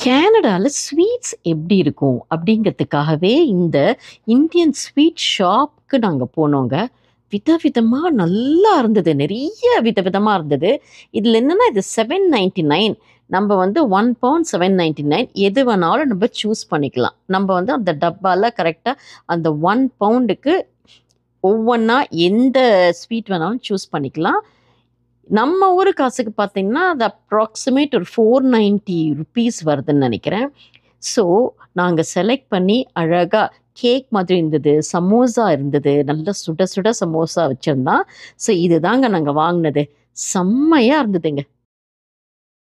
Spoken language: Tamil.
கேனடாவில் ஸ்வீட்ஸ் எப்படி இருக்கும் அப்படிங்கிறதுக்காகவே இந்த இந்தியன் ஸ்வீட் ஷாப்க்கு நாங்கள் போனோங்க விதவிதமாக நல்லா இருந்தது நிறைய விதவிதமாக இருந்தது இதில் என்னென்னா இது செவன் நைன்டி நைன் நம்ம வந்து one pound seven ninety nine எது வேணாலும் நம்ம சூஸ் பண்ணிக்கலாம் நம்ம வந்து அந்த டப்பாவில் கரெக்டாக அந்த ஒன் பவுண்டுக்கு ஒவ்வொன்றா எந்த ஸ்வீட் வேணாலும் சூஸ் பண்ணிக்கலாம் நம்ம ஊர் காசுக்கு பார்த்தீங்கன்னா அது அப்ராக்சிமேட் ஒரு ஃபோர் நைன்ட்டி ருபீஸ் வருதுன்னு நினைக்கிறேன் ஸோ நாங்கள் செலக்ட் பண்ணி அழகாக கேக் மாதிரி இருந்தது சமோசா இருந்தது நல்ல சுட சுட சமோசா வச்சுருந்தான் ஸோ இதுதாங்க நாங்கள் வாங்கினது செம்மையாக இருந்ததுங்க